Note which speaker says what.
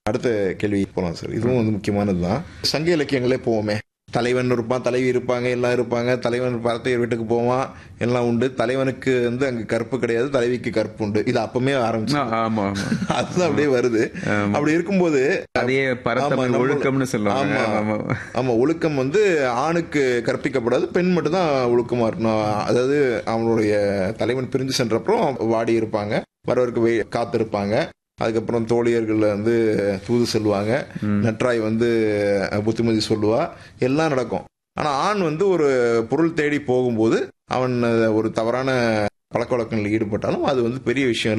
Speaker 1: அடுத்த கேள்வி போலாம் சார் இதுவும் வந்து முக்கியமானதுதான் சங்க இலக்கியங்களே போவோமே தலைவன் இருப்பான் தலைவி இருப்பாங்க எல்லாம் இருப்பாங்க தலைவன் பரத்தையர் வீட்டுக்கு போவான் எல்லாம் உண்டு தலைவனுக்கு வந்து அங்க கற்பு கிடையாது தலைவிக்கு கற்பு உண்டு இது அப்பமே ஆரம்பிச்சு
Speaker 2: ஆ, ஆமா ஆமா
Speaker 1: அதுதான் அப்படியே வருது அப்படி இருக்கும்போது
Speaker 2: அதையே
Speaker 1: ஆமா,
Speaker 2: பரத்தமிழ்
Speaker 1: நம்ம-
Speaker 2: ஒழுக்கம்னு சொல்லுவாங்க
Speaker 1: ஆமா.
Speaker 2: ஆமா, ஆமா.
Speaker 1: ஆமா ஒழுக்கம் வந்து ஆணுக்கு கற்பிக்கப்படாது பெண் மட்டும் தான் ஒழுக்கமா இருக்கணும் அதாவது அவனுடைய தலைவன் பிரிஞ்சு சென்றப்புறம் வாடி இருப்பாங்க வரவருக்கு வெய்- காத்திருப்பாங்க அதுக்கப்புறம் தோழியர்கள் வந்து தூது சொல்லுவாங்க நற்றாய் வந்து அஹ், புத்திமதி சொல்லுவா எல்லாம் நடக்கும் ஆனா ஆண் வந்து ஒரு பொருள் தேடி போகும்போது அவன் அஹ், ஒரு தவறான பழக்க வழக்கங்களில் ஈடுபட்டாலும் அது வந்து பெரிய விஷயம்